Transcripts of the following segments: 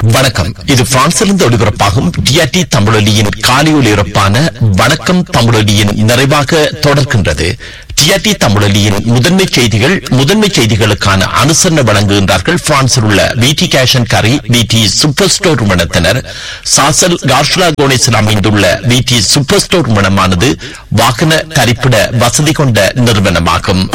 வணக்கம் இது பிரான்சிலிருந்து ஒளிபரப்பாகும் டிஆர்டி தமிழொலியின் காலை ஒளிபரப்பான வணக்கம் தமிழொலியின் நிறைவாக தொடர்கின்றது டிஆர்டி தமிழொலியின் முதன்மை செய்திகள் முதன்மை செய்திகளுக்கான அனுசரணை வழங்குகின்றார்கள் பிரான்சில் உள்ள விடி கேஷன் கரி விடி சூப்பர் ஸ்டோர் நிறுவனத்தினர் சாசல் கார்ஷ்லா கோனேசில் அமைந்துள்ள விடி சூப்பர் ஸ்டோர் நிறுவனமானது வாகன தரிப்பிட வசதி கொண்ட நிறுவனமாகும்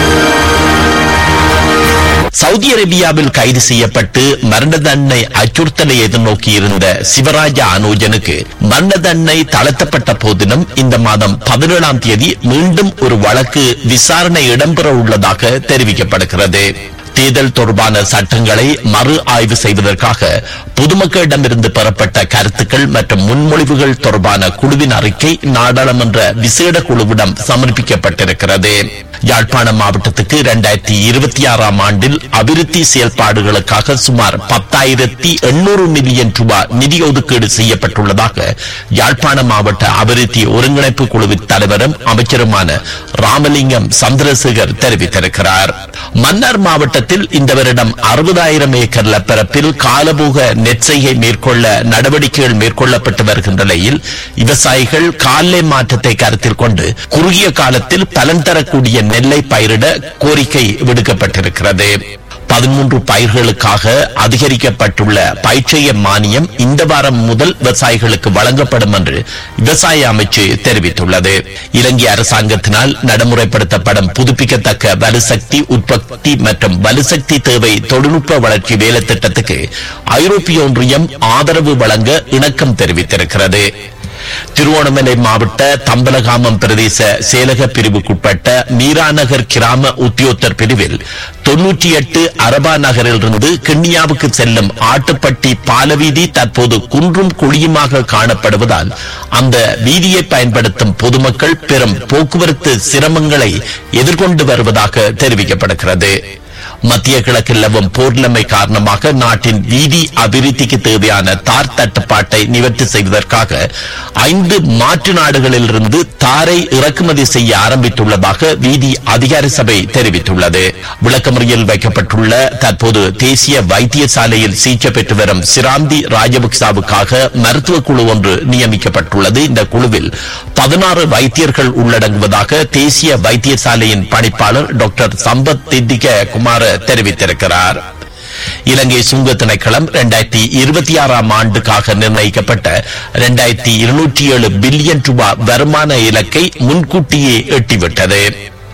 சவுதி அரேபியாவில் கைது செய்யப்பட்டு மரண தண்டனை அச்சுறுத்தலை எதிர்நோக்கியிருந்த சிவராஜா அனோஜனுக்கு மரண தண்டனை தளர்த்தப்பட்ட போதிலும் இந்த மாதம் பதினேழாம் தேதி மீண்டும் ஒரு வழக்கு விசாரணை இடம்பெற உள்ளதாக தெரிவிக்கப்படுகிறது தேர்தல் தொடர்பான சட்டங்களை மறு ஆய்வு செய்வதற்காக பொதுமக்களிடமிருந்து பெறப்பட்ட கருத்துக்கள் மற்றும் முன்மொழிவுகள் தொடர்பான குழுவின் அறிக்கை நாடாளுமன்ற விசேட குழுவிடம் சமர்ப்பிக்கப்பட்டிருக்கிறது யாழ்ப்பாணம் மாவட்டத்துக்கு இரண்டாயிரத்தி இருபத்தி ஆறாம் ஆண்டில் அபிவிருத்தி செயல்பாடுகளுக்காக சுமார் பத்தாயிரத்தி எண்ணூறு மில்லியன் ரூபாய் நிதி ஒதுக்கீடு செய்யப்பட்டுள்ளதாக யாழ்ப்பாணம் மாவட்ட அபிவிருத்தி ஒருங்கிணைப்பு குழுவின் தலைவரும் அமைச்சருமான ராமலிங்கம் சந்திரசேகர் தெரிவித்திருக்கிறார் மன்னார் மாவட்டத்தில் இந்த வருடம் அறுபதாயிரம் ஏக்கர் பரப்பில் காலபோக நெற்செய்கை மேற்கொள்ள நடவடிக்கைகள் மேற்கொள்ளப்பட்டு வருகின்ற நிலையில் விவசாயிகள் காலை மாற்றத்தை கருத்தில் கொண்டு குறுகிய காலத்தில் பலன் தரக்கூடிய நெல்லை பயிரிட கோரிக்கை விடுக்கப்பட்டிருக்கிறது பதிமூன்று பயிர்களுக்காக அதிகரிக்கப்பட்டுள்ள பயிற்சிய மானியம் இந்த வாரம் முதல் விவசாயிகளுக்கு வழங்கப்படும் என்று விவசாய அமைச்சு தெரிவித்துள்ளது இலங்கை அரசாங்கத்தினால் நடைமுறைப்படுத்தப்படும் புதுப்பிக்கத்தக்க வலுசக்தி உற்பத்தி மற்றும் வலுசக்தி தேவை தொழில்நுட்ப வளர்ச்சி வேலை திட்டத்துக்கு ஐரோப்பிய ஒன்றியம் ஆதரவு வழங்க இணக்கம் தெரிவித்திருக்கிறது திருவோணமலை மாவட்ட தம்பலகாமம் பிரதேச செயலக பிரிவுக்குட்பட்ட மீராநகர் கிராம உத்தியோத்தர் பிரிவில் தொன்னூற்றி எட்டு அரபா நகரிலிருந்து கிண்ணியாவுக்கு செல்லும் ஆட்டுப்பட்டி பாலவீதி தற்போது குன்றும் குழியுமாக காணப்படுவதால் அந்த வீதியை பயன்படுத்தும் பொதுமக்கள் பெரும் போக்குவரத்து சிரமங்களை எதிர்கொண்டு வருவதாக தெரிவிக்கப்படுகிறது மத்திய கிழக்கில் நிலவும் போர்நிலைமை காரணமாக நாட்டின் வீதி அபிவிருத்திக்கு தேவையான தார் தட்டுப்பாட்டை நிவர்த்தி செய்வதற்காக ஐந்து மாற்று நாடுகளிலிருந்து தாரை இறக்குமதி செய்ய ஆரம்பித்துள்ளதாக வீதி அதிகார சபை தெரிவித்துள்ளது விளக்கமறியல் வைக்கப்பட்டுள்ள தற்போது தேசிய வைத்தியசாலையில் சிகிச்சை பெற்று வரும் சிராந்தி ராஜபக்சாவுக்காக மருத்துவ குழு ஒன்று நியமிக்கப்பட்டுள்ளது இந்த குழுவில் பதினாறு வைத்தியர்கள் உள்ளடங்குவதாக தேசிய வைத்தியசாலையின் பணிப்பாளர் டாக்டர் சம்பத் தித்திக குமார தெரிவித்திருக்கிறார் இலங்கை சுங்க திணைக்களம் இரண்டாயிரத்தி இருபத்தி ஆறாம் ஆண்டுக்காக நிர்ணயிக்கப்பட்ட இரண்டாயிரத்தி இருநூற்றி ஏழு பில்லியன் ரூபாய் வருமான இலக்கை முன்கூட்டியே எட்டிவிட்டது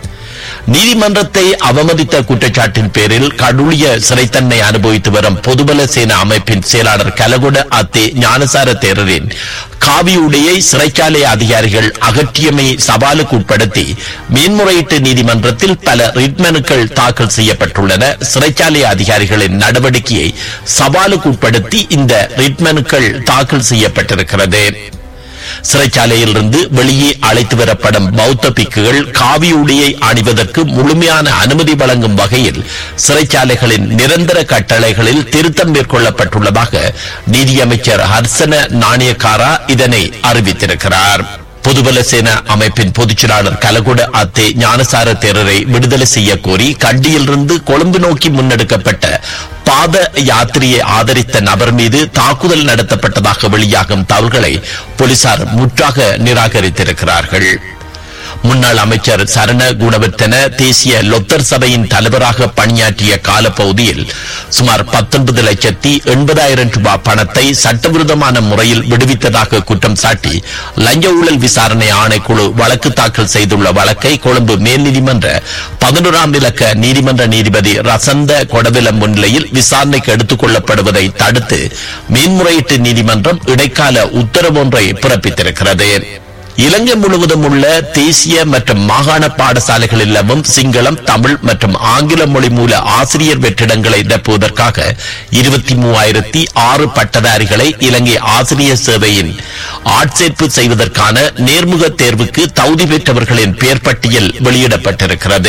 நீதிமன்றத்தை அவமதித்த குற்றச்சாட்டின் பேரில் கடூழிய சிறைத்தன்மை அனுபவித்து வரும் பொதுபல சேனா அமைப்பின் செயலாளர் கலகுட அத்தே ஞானசார தேரரின் காவியுடையை சிறைச்சாலை அதிகாரிகள் அகற்றியமை சவாலுக்கு உட்படுத்தி மேன்முறையீட்டு நீதிமன்றத்தில் பல ரிட் மனுக்கள் தாக்கல் செய்யப்பட்டுள்ளன சிறைச்சாலை அதிகாரிகளின் நடவடிக்கையை சவாலுக்கு உட்படுத்தி இந்த ரிட் மனுக்கள் தாக்கல் செய்யப்பட்டிருக்கிறது சிறைச்சாலையிலிருந்து வெளியே அழைத்து வரப்படும் பௌத்த பிக்குகள் காவி உடையை அணிவதற்கு முழுமையான அனுமதி வழங்கும் வகையில் சிறைச்சாலைகளின் நிரந்தர கட்டளைகளில் திருத்தம் மேற்கொள்ளப்பட்டுள்ளதாக நீதியமைச்சர் ஹர்சன நாணயக்காரா இதனை அறிவித்திருக்கிறார் பொதுபல சேனா அமைப்பின் பொதுச்செயலாளர் கலகுட அத்தே ஞானசார தேரரை விடுதலை செய்ய கோரி கண்டியிலிருந்து கொழும்பு நோக்கி முன்னெடுக்கப்பட்ட பாத யாத்திரையை ஆதரித்த நபர் மீது தாக்குதல் நடத்தப்பட்டதாக வெளியாகும் தகவல்களை போலீசார் முற்றாக நிராகரித்திருக்கிறார்கள் முன்னாள் அமைச்சர் சரண குணவர்த்தன தேசிய லொத்தர் சபையின் தலைவராக பணியாற்றிய காலப்பகுதியில் சுமார் பத்தொன்பது லட்சத்தி எண்பதாயிரம் ரூபாய் பணத்தை சட்டவிரோதமான முறையில் விடுவித்ததாக குற்றம் சாட்டி லஞ்ச ஊழல் விசாரணை ஆணைக்குழு வழக்கு தாக்கல் செய்துள்ள வழக்கை கொழும்பு மேல் நீதிமன்ற பதினோராம் இலக்க நீதிமன்ற நீதிபதி ரசந்த கொடவிலம் முன்னிலையில் விசாரணைக்கு எடுத்துக் கொள்ளப்படுவதை தடுத்து மேன்முறையீட்டு நீதிமன்றம் இடைக்கால உத்தரவொன்றை பிறப்பித்திருக்கிறது இலங்கை முழுவதும் உள்ள தேசிய மற்றும் மாகாண பாடசாலைகளிலும் சிங்களம் தமிழ் மற்றும் ஆங்கில மொழி மூல ஆசிரியர் வெற்றிடங்களை நிரப்புவதற்காக இருபத்தி மூவாயிரத்தி ஆறு பட்டதாரிகளை இலங்கை ஆசிரியர் சேவையின் ஆட்சேர்ப்பு செய்வதற்கான நேர்முக தேர்வுக்கு தகுதி பெற்றவர்களின் பெயர் பட்டியல் வெளியிடப்பட்டிருக்கிறது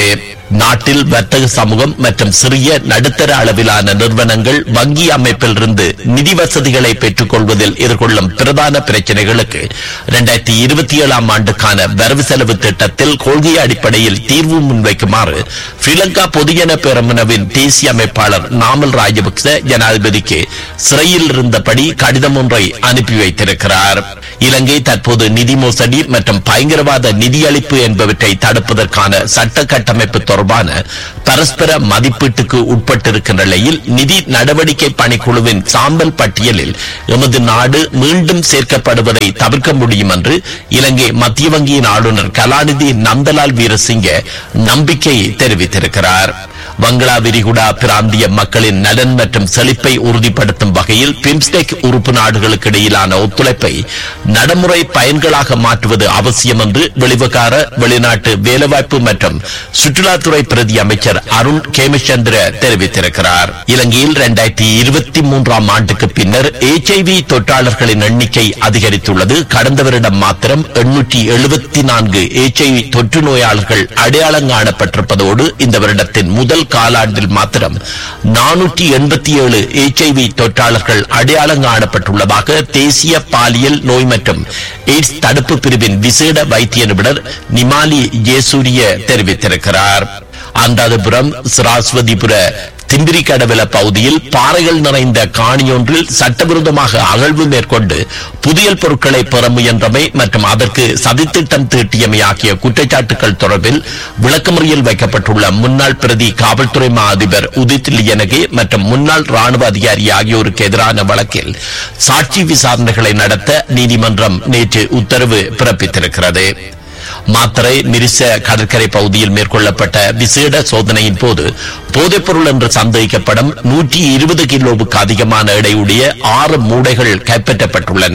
நாட்டில் வர்த்தக சமூகம் மற்றும் சிறிய நடுத்தர அளவிலான நிறுவனங்கள் வங்கி அமைப்பில் இருந்து நிதி வசதிகளை பெற்றுக் கொள்வதில் எதிர்கொள்ளும் பிரதான பிரச்சனைகளுக்கு இரண்டாயிரத்தி இருபத்தி ஏழாம் ஆண்டுக்கான வரவு செலவு திட்டத்தில் கொள்கை அடிப்படையில் தீர்வு முன்வைக்குமாறு ஸ்ரீலங்கா பொதுஜன பெரமுனவின் தேசிய அமைப்பாளர் நாமல் ராஜபக்ச ஜனாதிபதிக்கு சிறையில் இருந்தபடி கடிதம் ஒன்றை அனுப்பி வைத்திருக்கிறார் இலங்கை தற்போது நிதி மோசடி மற்றும் பயங்கரவாத நிதியளிப்பு என்பவற்றை தடுப்பதற்கான சட்ட கட்டமைப்பு தொடர்பான பரஸ்பர மதிப்பீட்டுக்கு உட்பட்டிருக்கின்ற நிலையில் நிதி நடவடிக்கை பணிக்குழுவின் சாம்பல் பட்டியலில் எமது நாடு மீண்டும் சேர்க்கப்படுவதை தவிர்க்க முடியும் என்று இலங்கை மத்திய வங்கியின் ஆளுநர் கலாநிதி நந்தலால் வீரசிங்க நம்பிக்கை தெரிவித்திருக்கிறார் வங்களா விரிகுடா பிராந்திய மக்களின் நலன் மற்றும் செழிப்பை உறுதிப்படுத்தும் வகையில் பிம்ஸ்டெக் உறுப்பு நாடுகளுக்கு இடையிலான ஒத்துழைப்பை நடைமுறை பயன்களாக மாற்றுவது அவசியம் என்று வெளிவகார வெளிநாட்டு வேலைவாய்ப்பு மற்றும் சுற்றுலாத்துறை பிரதி அமைச்சர் அருண் கேமச்சந்திர தெரிவித்திருக்கிறார் இலங்கையில் இரண்டாயிரத்தி இருபத்தி மூன்றாம் ஆண்டுக்கு பின்னர் எச்ஐவி தொற்றாளர்களின் எண்ணிக்கை அதிகரித்துள்ளது கடந்த வருடம் மாத்திரம் எண்ணூற்றி எழுபத்தி நான்கு எச்ஐவி தொற்று நோயாளர்கள் அடையாளம் காணப்பட்டிருப்பதோடு இந்த வருடத்தின் முதல் காலாண்டில் மாத்திரம் நானூற்றி எண்பத்தி ஏழு எச்ஐவி தொற்றாளர்கள் அடையாளம் காணப்பட்டுள்ளதாக தேசிய பாலியல் நோய் மற்றும் எய்ட்ஸ் தடுப்பு பிரிவின் விசேட வைத்திய நிபுணர் நிமாலி ஜேசூரிய தெரிவித்திருக்கிறார் அந்தாதிபுரம் சிராஸ்வதிபுர திம்பிரி கடவில பகுதியில் பாறைகள் நிறைந்த காணியொன்றில் சட்டவிரோதமாக அகழ்வு மேற்கொண்டு புதியல் பொருட்களை பெற முயன்றமை மற்றும் அதற்கு சதித்திட்டம் தீட்டியமை ஆகிய குற்றச்சாட்டுகள் தொடர்பில் விளக்கமறியல் வைக்கப்பட்டுள்ள முன்னாள் பிரதி காவல்துறை மா அதிபர் உதித் லியனகே மற்றும் முன்னாள் ராணுவ அதிகாரி ஆகியோருக்கு எதிரான வழக்கில் சாட்சி விசாரணைகளை நடத்த நீதிமன்றம் நேற்று உத்தரவு பிறப்பித்திருக்கிறது மாத்தரை மிரிச கடற்கரை பகுதியில் மேற்கொள்ளப்பட்ட விசேட சோதனையின் போது போதைப்பொருள் என்று சந்தேகிக்கப்படும் நூற்றி இருபது கிலோவுக்கு அதிகமான எடையுடைய ஆறு மூடைகள் கைப்பற்றப்பட்டுள்ளன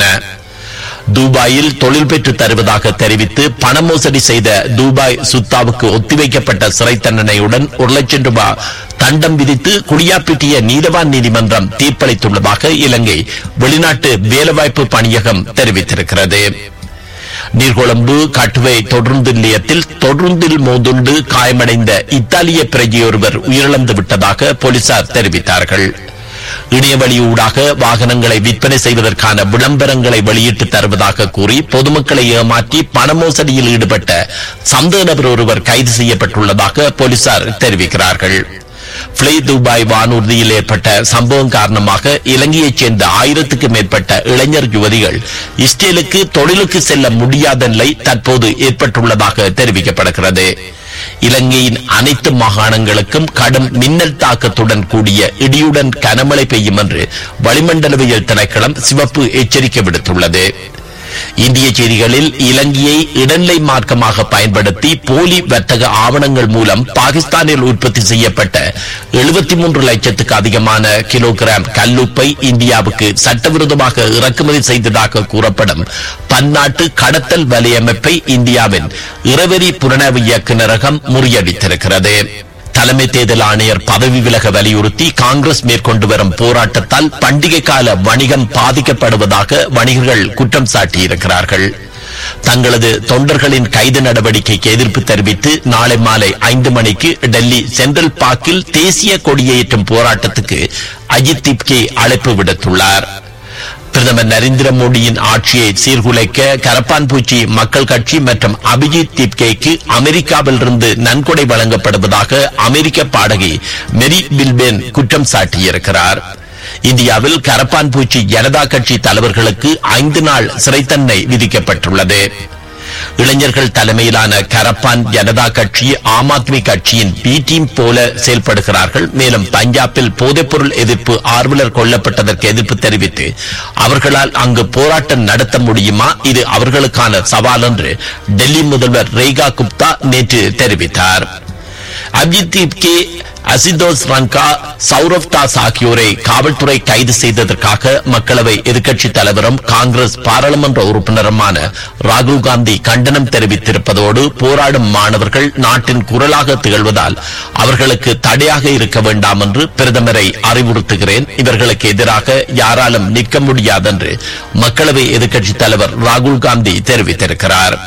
துபாயில் தொழில் பெற்று தருவதாக தெரிவித்து பண மோசடி செய்த துபாய் சுத்தாவுக்கு ஒத்திவைக்கப்பட்ட சிறை தண்டனையுடன் ஒரு லட்சம் ரூபாய் தண்டம் விதித்து குடியாப்பிட்டிய நீதவான் நீதிமன்றம் தீர்ப்பளித்துள்ளதாக இலங்கை வெளிநாட்டு வேலைவாய்ப்பு பணியகம் தெரிவித்திருக்கிறது நீர்கொழும்பு கட்டுவை தொடர்ந்து நிலையத்தில் தொடர்ந்தில் மோதுண்டு காயமடைந்த இத்தாலிய பிரஜையொருவர் உயிரிழந்து விட்டதாக போலீசார் தெரிவித்தார்கள் இணையவழி ஊடாக வாகனங்களை விற்பனை செய்வதற்கான விளம்பரங்களை வெளியிட்டு தருவதாக கூறி பொதுமக்களை ஏமாற்றி பண மோசடியில் ஈடுபட்ட சந்தேக நபர் ஒருவர் கைது செய்யப்பட்டுள்ளதாக போலீசார் தெரிவிக்கிறார்கள் பிளை துபாய் வானூர்தியில் ஏற்பட்ட சம்பவம் காரணமாக இலங்கையைச் சேர்ந்த ஆயிரத்துக்கு மேற்பட்ட இளைஞர் யுவதிகள் இஸ்ரேலுக்கு தொழிலுக்கு செல்ல முடியாத நிலை தற்போது ஏற்பட்டுள்ளதாக தெரிவிக்கப்படுகிறது இலங்கையின் அனைத்து மாகாணங்களுக்கும் கடும் மின்னல் தாக்கத்துடன் கூடிய இடியுடன் கனமழை பெய்யும் என்று வளிமண்டலவியல் திணைக்களம் சிவப்பு எச்சரிக்கை விடுத்துள்ளது இந்திய செய்திகளில் இலங்கையை இடைநிலை மார்க்கமாக பயன்படுத்தி போலி வர்த்தக ஆவணங்கள் மூலம் பாகிஸ்தானில் உற்பத்தி செய்யப்பட்ட எழுபத்தி மூன்று லட்சத்துக்கு அதிகமான கிலோகிராம் கல்லுப்பை இந்தியாவுக்கு சட்டவிரோதமாக இறக்குமதி செய்ததாக கூறப்படும் பன்னாட்டு கடத்தல் வலையமைப்பை இந்தியாவின் இரவரி புலனாய்வு இயக்குநரகம் முறியடித்திருக்கிறது தலைமை தேர்தல் ஆணையர் பதவி விலக வலியுறுத்தி காங்கிரஸ் மேற்கொண்டு வரும் போராட்டத்தால் பண்டிகை கால வணிகம் பாதிக்கப்படுவதாக வணிகர்கள் குற்றம் சாட்டியிருக்கிறார்கள் தங்களது தொண்டர்களின் கைது நடவடிக்கைக்கு எதிர்ப்பு தெரிவித்து நாளை மாலை ஐந்து மணிக்கு டெல்லி சென்ட்ரல் பார்க்கில் தேசிய கொடியேற்றும் போராட்டத்துக்கு அஜித் திப்கே அழைப்பு விடுத்துள்ளார் பிரதமர் நரேந்திர மோடியின் ஆட்சியை சீர்குலைக்க கரப்பான்பூச்சி மக்கள் கட்சி மற்றும் அபிஜித் திப்கேக்கு அமெரிக்காவிலிருந்து நன்கொடை வழங்கப்படுவதாக அமெரிக்க பாடகி மெரி பில்பேன் குற்றம் சாட்டியிருக்கிறார் இந்தியாவில் கரப்பான்பூச்சி ஜனதா கட்சி தலைவர்களுக்கு ஐந்து நாள் சிறை தண்டனை விதிக்கப்பட்டுள்ளது இளைஞர்கள் தலைமையிலான கரப்பான் ஜனதா கட்சி ஆம் ஆத்மி கட்சியின் பி டீம் போல செயல்படுகிறார்கள் மேலும் பஞ்சாபில் போதைப்பொருள் எதிர்ப்பு ஆர்வலர் கொல்லப்பட்டதற்கு எதிர்ப்பு தெரிவித்து அவர்களால் அங்கு போராட்டம் நடத்த முடியுமா இது அவர்களுக்கான சவால் என்று டெல்லி முதல்வர் ரேகா குப்தா நேற்று தெரிவித்தார் அபிஜித் கே அசிதோஸ் ரங்கா சௌரவ் தாஸ் ஆகியோரை காவல்துறை கைது செய்ததற்காக மக்களவை எதிர்க்கட்சி தலைவரும் காங்கிரஸ் பாராளுமன்ற உறுப்பினருமான ராகுல் காந்தி கண்டனம் தெரிவித்திருப்பதோடு போராடும் மாணவர்கள் நாட்டின் குரலாக திகழ்வதால் அவர்களுக்கு தடையாக இருக்க வேண்டாம் என்று பிரதமரை அறிவுறுத்துகிறேன் இவர்களுக்கு எதிராக யாராலும் நிற்க முடியாதென்று மக்களவை எதிர்க்கட்சி தலைவர் ராகுல் காந்தி தெரிவித்திருக்கிறார்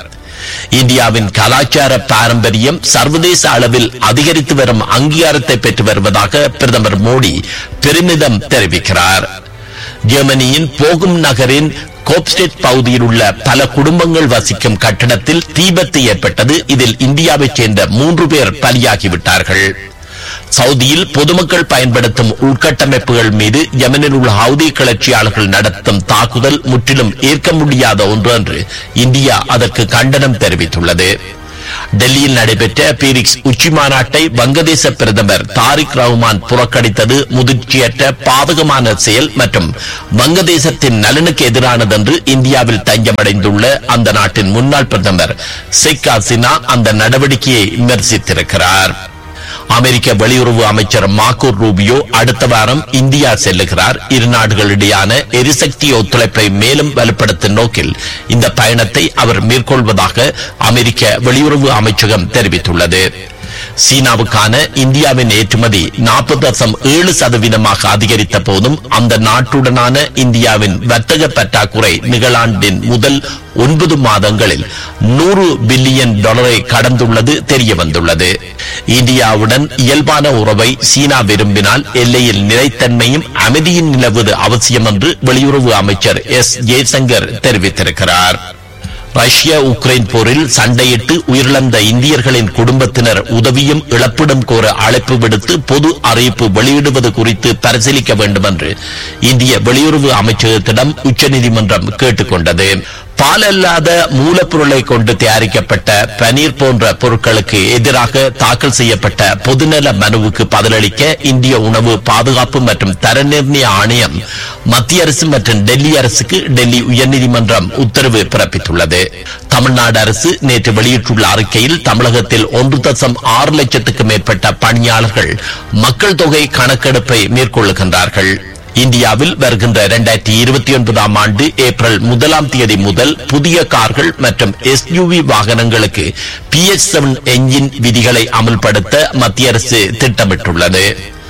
இந்தியாவின் கலாச்சார பாரம்பரியம் சர்வதேச அளவில் அதிகரித்து வரும் அங்கீகாரத்தை பெற்று வருவதாக பிரதமர் மோடி பெருமிதம் தெரிவிக்கிறார் ஜெர்மனியின் போகும் நகரின் கோப்ஸ்டெட் பகுதியில் உள்ள பல குடும்பங்கள் வசிக்கும் கட்டடத்தில் தீபத்து ஏற்பட்டது இதில் இந்தியாவைச் சேர்ந்த மூன்று பேர் பலியாகிவிட்டார்கள் சவுதியில் பொதுமக்கள் பயன்படுத்தும் உள்கட்டமைப்புகள் மீது யமனில் உள்ள ஹவுதி கிளர்ச்சியாளர்கள் நடத்தும் தாக்குதல் முற்றிலும் ஏற்க முடியாத ஒன்று என்று இந்தியா அதற்கு கண்டனம் தெரிவித்துள்ளது டெல்லியில் நடைபெற்ற பீரிக்ஸ் உச்சி மாநாட்டை வங்கதேச பிரதமர் தாரிக் ரஹ்மான் புறக்கணித்தது முதிர்ச்சியற்ற பாதகமான செயல் மற்றும் வங்கதேசத்தின் நலனுக்கு எதிரானது என்று இந்தியாவில் தஞ்சமடைந்துள்ள அந்த நாட்டின் முன்னாள் பிரதமர் ஷேக் ஹசீனா அந்த நடவடிக்கையை விமர்சித்திருக்கிறார் அமெரிக்க வெளியுறவு அமைச்சர் மார்க்கோ ரூபியோ அடுத்த வாரம் இந்தியா செல்லுகிறார் இரு நாடுகளிடையான எரிசக்தி ஒத்துழைப்பை மேலும் வலுப்படுத்தும் நோக்கில் இந்த பயணத்தை அவர் மேற்கொள்வதாக அமெரிக்க வெளியுறவு அமைச்சகம் தெரிவித்துள்ளது சீனாவுக்கான இந்தியாவின் ஏற்றுமதி நாற்பது தசம் ஏழு சதவீதமாக அதிகரித்த போதும் அந்த நாட்டுடனான இந்தியாவின் வர்த்தக பற்றாக்குறை நிகழாண்டின் முதல் ஒன்பது மாதங்களில் நூறு பில்லியன் டாலரை கடந்துள்ளது தெரிய வந்துள்ளது இந்தியாவுடன் இயல்பான உறவை சீனா விரும்பினால் எல்லையில் நிலைத்தன்மையும் அமைதியும் நிலவுவது அவசியம் என்று வெளியுறவு அமைச்சர் எஸ் ஜெய்சங்கர் தெரிவித்திருக்கிறார் ரஷ்ய உக்ரைன் போரில் சண்டையிட்டு உயிரிழந்த இந்தியர்களின் குடும்பத்தினர் உதவியும் இழப்பிடம் கோர அழைப்பு விடுத்து பொது அறிவிப்பு வெளியிடுவது குறித்து பரிசீலிக்க வேண்டும் என்று இந்திய வெளியுறவு அமைச்சகத்திடம் உச்சநீதிமன்றம் கேட்டுக் கொண்டது பால் அல்லாத மூலப்பொருளை கொண்டு தயாரிக்கப்பட்ட பனீர் போன்ற பொருட்களுக்கு எதிராக தாக்கல் செய்யப்பட்ட பொதுநல மனுவுக்கு பதிலளிக்க இந்திய உணவு பாதுகாப்பு மற்றும் தர நிர்ணய ஆணையம் மத்திய அரசு மற்றும் டெல்லி அரசுக்கு டெல்லி உயர்நீதிமன்றம் உத்தரவு பிறப்பித்துள்ளது தமிழ்நாடு அரசு நேற்று வெளியிட்டுள்ள அறிக்கையில் தமிழகத்தில் ஒன்று தசம் ஆறு லட்சத்துக்கு மேற்பட்ட பணியாளர்கள் மக்கள் தொகை கணக்கெடுப்பை மேற்கொள்ளுகின்றார்கள் இந்தியாவில் வருகின்ற இரண்டாயிரத்தி இருபத்தி ஒன்பதாம் ஆண்டு ஏப்ரல் முதலாம் தேதி முதல் புதிய கார்கள் மற்றும் எஸ்யூவி வாகனங்களுக்கு பி எஸ் செவன் என்ஜின் விதிகளை அமல்படுத்த மத்திய அரசு திட்டமிட்டுள்ளது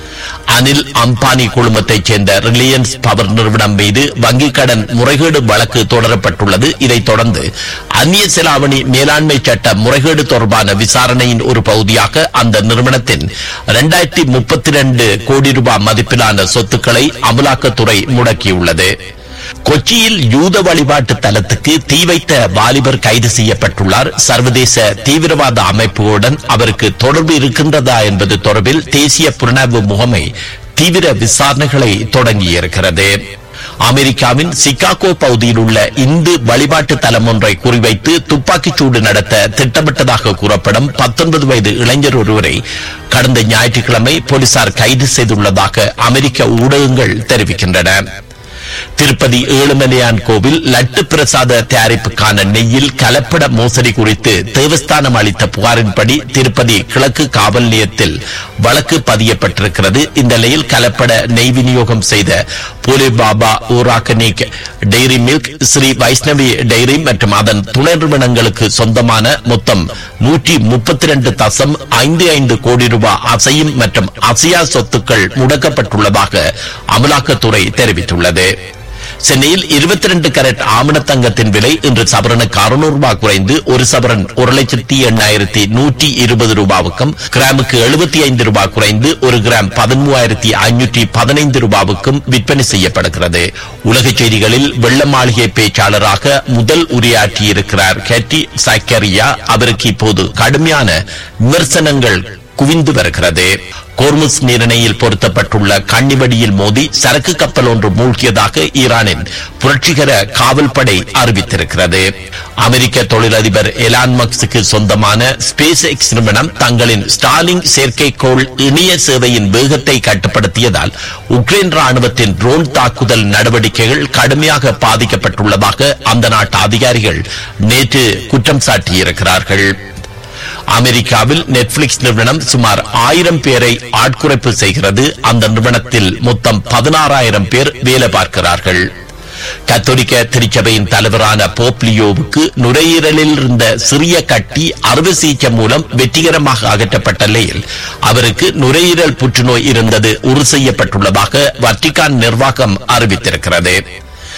அனில் அம்பானி குழுமத்தைச் சேர்ந்த ரிலையன்ஸ் பவர் நிறுவனம் மீது வங்கிக் கடன் முறைகேடு வழக்கு தொடரப்பட்டுள்ளது இதைத் தொடர்ந்து அந்நிய செலாவணி மேலாண்மை சட்ட முறைகேடு தொடர்பான விசாரணையின் ஒரு பகுதியாக அந்த நிறுவனத்தின் இரண்டாயிரத்தி முப்பத்தி ரெண்டு கோடி ரூபாய் மதிப்பிலான சொத்துக்களை அமலாக்கத்துறை முடக்கியுள்ளது கொச்சியில் யூத வழிபாட்டு தலத்துக்கு தீ வைத்த வாலிபர் கைது செய்யப்பட்டுள்ளார் சர்வதேச தீவிரவாத அமைப்புகளுடன் அவருக்கு தொடர்பு இருக்கின்றதா என்பது தொடர்பில் தேசிய புலனாய்வு முகமை தீவிர விசாரணைகளை தொடங்கியிருக்கிறது அமெரிக்காவின் சிகாகோ பகுதியில் உள்ள இந்து வழிபாட்டு தலம் ஒன்றை குறிவைத்து துப்பாக்கிச் சூடு நடத்த திட்டமிட்டதாக கூறப்படும் பத்தொன்பது வயது இளைஞர் ஒருவரை கடந்த ஞாயிற்றுக்கிழமை போலீசார் கைது செய்துள்ளதாக அமெரிக்க ஊடகங்கள் தெரிவிக்கின்றன திருப்பதி ஏழுமலையான் கோவில் லட்டு பிரசாத தயாரிப்புக்கான நெய்யில் கலப்பட மோசடி குறித்து தேவஸ்தானம் அளித்த புகாரின்படி திருப்பதி கிழக்கு காவல் நிலையத்தில் வழக்கு பதியப்பட்டிருக்கிறது இந்த நிலையில் கலப்பட நெய் விநியோகம் செய்த Bhole Baba organic dairy milk Shri Vaishnavi dairy மற்றும் அதன் துணை நிறுவனங்களுக்கு சொந்தமான மொத்தம் நூற்றி முப்பத்தி ரெண்டு தசம் ஐந்து ஐந்து கோடி ரூபாய் அசையும் மற்றும் அசையா சொத்துக்கள் முடக்கப்பட்டுள்ளதாக அமலாக்கத்துறை தெரிவித்துள்ளது சென்னையில் இருபத்தி ரெண்டு கரட் ஆமணத்தங்கத்தின் விலை இன்று சவரனுக்கு அறுநூறு ரூபாய் குறைந்து ஒரு சவரன் ஒரு லட்சத்தி எண்ணாயிரத்தி நூற்றி இருபது ரூபாவுக்கும் கிராமுக்கு எழுபத்தி ஐந்து ரூபாய் குறைந்து ஒரு கிராம் பதிமூவாயிரத்தி ஐநூற்றி பதினைந்து ரூபாவுக்கும் விற்பனை செய்யப்படுகிறது உலகச் செய்திகளில் வெள்ள மாளிகை பேச்சாளராக முதல் உரையாற்றியிருக்கிறார் கேட்டி சக்கரியா அவருக்கு இப்போது கடுமையான விமர்சனங்கள் குவிந்து வருகிறது கோர்முஸ் நீரிணையில் பொருத்தப்பட்டுள்ள கண்ணிவடியில் மோதி சரக்கு கப்பல் ஒன்று மூழ்கியதாக ஈரானின் புரட்சிகர காவல்படை அறிவித்திருக்கிறது அமெரிக்க தொழிலதிபர் எலான் மக்ஸுக்கு சொந்தமான ஸ்பேஸ் எக்ஸ் நிறுவனம் தங்களின் ஸ்டாலிங் செயற்கைக்கோள் இணைய சேவையின் வேகத்தை கட்டுப்படுத்தியதால் உக்ரைன் ராணுவத்தின் ட்ரோன் தாக்குதல் நடவடிக்கைகள் கடுமையாக பாதிக்கப்பட்டுள்ளதாக அந்த நாட்டு அதிகாரிகள் நேற்று குற்றம் சாட்டியிருக்கிறார்கள் அமெரிக்காவில் நெட்ஃபிளிக்ஸ் நிறுவனம் சுமார் ஆயிரம் பேரை ஆட்குறைப்பு செய்கிறது அந்த நிறுவனத்தில் மொத்தம் பதினாறாயிரம் பேர் வேலை பார்க்கிறார்கள் கத்தோலிக்க திருச்சபையின் தலைவரான போப்லியோவுக்கு நுரையீரலில் இருந்த சிறிய கட்டி அறுவை சிகிச்சை மூலம் வெற்றிகரமாக அகற்றப்பட்ட நிலையில் அவருக்கு நுரையீரல் புற்றுநோய் இருந்தது உறுதி செய்யப்பட்டுள்ளதாக வத்திகான் நிர்வாகம் அறிவித்திருக்கிறது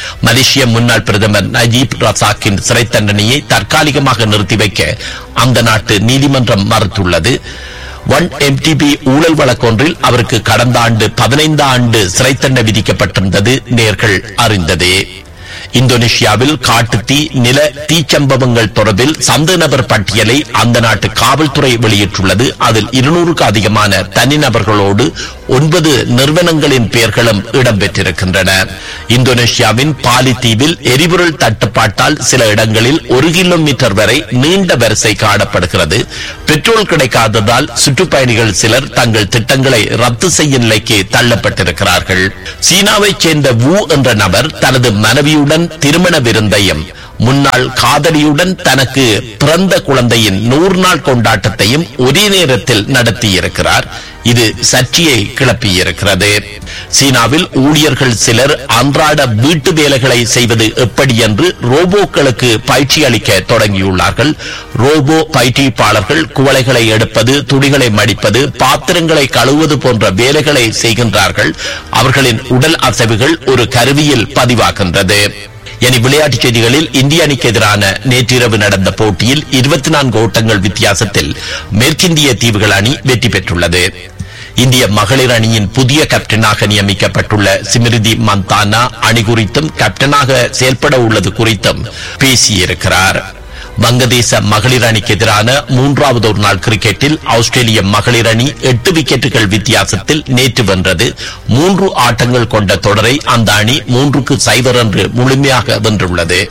மலேசிய முன்னாள் பிரதமர் நஜீப் ரசாக்கின் சிறை தண்டனையை தற்காலிகமாக நிறுத்தி வைக்க அந்த நாட்டு நீதிமன்றம் மறுத்துள்ளது ஒன் எம்டிபி ஊழல் வழக்கொன்றில் அவருக்கு கடந்த ஆண்டு பதினைந்து ஆண்டு சிறை தண்டனை விதிக்கப்பட்டிருந்தது நேர்கள் அறிந்ததே இந்தோனேஷியாவில் காட்டுத்தீ நில தீச்சம்பவங்கள் தொடர்பில் சந்த நபர் பட்டியலை அந்த நாட்டு காவல்துறை வெளியிட்டுள்ளது அதில் இருநூறுக்கு அதிகமான தனிநபர்களோடு ஒன்பது நிறுவனங்களின் பெயர்களும் இடம்பெற்றிருக்கின்றன இந்தோனேஷியாவின் பாலி தீவில் எரிபொருள் தட்டுப்பாட்டால் சில இடங்களில் ஒரு கிலோமீட்டர் வரை நீண்ட வரிசை காணப்படுகிறது பெட்ரோல் கிடைக்காததால் சுற்றுப்பயணிகள் சிலர் தங்கள் திட்டங்களை ரத்து செய்யும் நிலைக்கு தள்ளப்பட்டிருக்கிறார்கள் சீனாவைச் சேர்ந்த வு என்ற நபர் தனது மனைவியுடன் திருமண விருந்தையும் முன்னாள் காதலியுடன் தனக்கு பிறந்த குழந்தையின் நூறு நாள் கொண்டாட்டத்தையும் ஒரே நேரத்தில் நடத்தியிருக்கிறார் இது சர்ச்சையை கிளப்பியிருக்கிறது சீனாவில் ஊழியர்கள் சிலர் அன்றாட வீட்டு வேலைகளை செய்வது எப்படி என்று ரோபோக்களுக்கு பயிற்சி அளிக்க தொடங்கியுள்ளார்கள் ரோபோ பயிற்சிப்பாளர்கள் குவளைகளை எடுப்பது துணிகளை மடிப்பது பாத்திரங்களை கழுவுவது போன்ற வேலைகளை செய்கின்றார்கள் அவர்களின் உடல் அசைவுகள் ஒரு கருவியில் பதிவாகின்றது இனி விளையாட்டுச் செய்திகளில் இந்திய அணிக்கு எதிரான நேற்றிரவு நடந்த போட்டியில் இருபத்தி நான்கு ஓட்டங்கள் வித்தியாசத்தில் மேற்கிந்திய தீவுகள் அணி வெற்றி பெற்றுள்ளது இந்திய மகளிர் அணியின் புதிய கேப்டனாக நியமிக்கப்பட்டுள்ள சிமிருதி மந்தானா அணி குறித்தும் கேப்டனாக செயல்பட உள்ளது குறித்தும் பேசியிருக்கிறார் வங்கதேச மகளிர் அணிக்கு எதிரான மூன்றாவது ஒரு நாள் கிரிக்கெட்டில் ஆஸ்திரேலிய மகளிர் அணி எட்டு விக்கெட்டுகள் வித்தியாசத்தில் நேற்று வென்றது மூன்று ஆட்டங்கள் கொண்ட தொடரை அந்த அணி மூன்றுக்கு சைவர் என்று முழுமையாக வென்றுள்ளது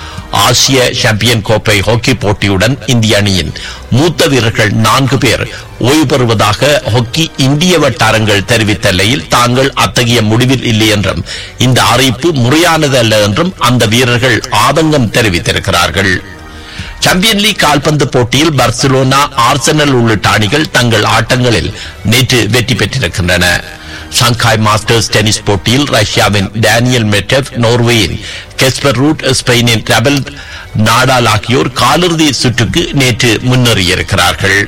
ஆசிய சாம்பியன் கோப்பை ஹாக்கி போட்டியுடன் இந்திய அணியின் மூத்த வீரர்கள் நான்கு பேர் ஓய்வு பெறுவதாக ஹாக்கி இந்திய வட்டாரங்கள் தெரிவித்த நிலையில் தாங்கள் அத்தகைய முடிவில் இல்லை என்றும் இந்த அறிவிப்பு முறையானது அல்ல என்றும் அந்த வீரர்கள் ஆதங்கம் தெரிவித்திருக்கிறார்கள் சாம்பியன் லீக் கால்பந்து போட்டியில் பர்சிலோனா ஆர்சனல் உள்ளிட்ட அணிகள் தங்கள் ஆட்டங்களில் நேற்று வெற்றி பெற்றிருக்கின்றன ஷாங்காய் மாஸ்டர்ஸ் டென்னிஸ் போட்டியில் ரஷ்யாவின் டேனியல் மெட்டெவ் நோர்வேயின் கெஸ்பர் ரூட் ஸ்பெயினின் டபல் நாடால் ஆகியோர் காலிறுதி சுற்றுக்கு நேற்று முன்னேறியிருக்கிறார்கள்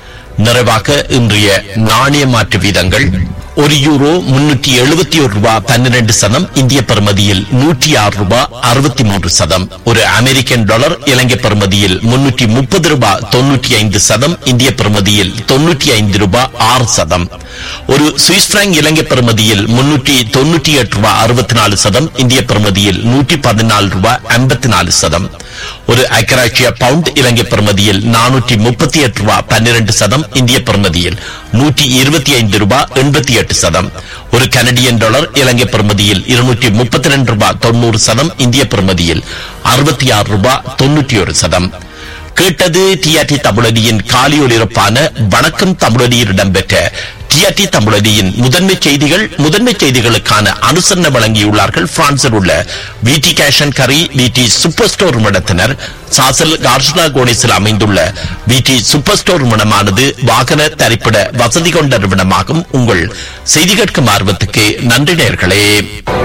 நிறைவாக இன்றைய நாணய மாற்று வீதங்கள் ஒரு யூரோ முன்னூற்றி எழுபத்தி ஒரு ரூபாய் பன்னிரண்டு சதம் இந்திய பெறுமதியில் நூற்றி ஆறு ரூபாய் அறுபத்தி மூன்று சதம் ஒரு அமெரிக்கன் டாலர் இலங்கை பெறுமதியில் முன்னூற்றி முப்பது ரூபாய் தொன்னூற்றி ஐந்து சதம் இந்திய பெறுமதியில் தொன்னூற்றி ஐந்து ரூபாய் ஆறு சதம் ஒரு சுவிஸ் பிராங்க் இலங்கை பெறுமதியில் முன்னூற்றி தொன்னூற்றி எட்டு ரூபாய் அறுபத்தி நாலு சதம் இந்திய பெறுமதியில் நூற்றி பதினாலு ரூபாய் ஐம்பத்தி நாலு சதம் ஒரு ஐக்கராட்சிய பவுண்ட் இலங்கை பெறுமதியில் நானூற்றி முப்பத்தி எட்டு ரூபாய் பன்னிரண்டு சதம் இந்திய பெறுமதியில் நூற்றி இருபத்தி ஐந்து ரூபாய் எண்பத்தி எட்டு சதம் ஒரு கனடியன் டாலர் இலங்கை பெறுமதியில் இருநூற்றி முப்பத்தி ரெண்டு ரூபாய் தொண்ணூறு சதம் இந்திய பெறுமதியில் அறுபத்தி ஆறு ரூபாய் தொண்ணூற்றி ஒரு சதம் கேட்டது டிஆர்டி தமிழடியின் காலி ஒலிபரப்பான வணக்கம் தமிழடியில் இடம்பெற்ற டிஆர்டி தமிழடியின் முதன்மை செய்திகள் முதன்மை செய்திகளுக்கான அனுசரணை வழங்கியுள்ளார்கள் பிரான்சில் உள்ள விடி கேஷன் கரி விடி சூப்பர் ஸ்டோர் நிறுவனத்தினர் சாசல் கார்ஷனா கோனிஸில் அமைந்துள்ள விடி சூப்பர் ஸ்டோர் நிறுவனமானது வாகன தரிப்பிட வசதி கொண்ட நிறுவனமாகும் உங்கள் செய்தி கேட்கும் ஆர்வத்துக்கு நன்றி நேர்களே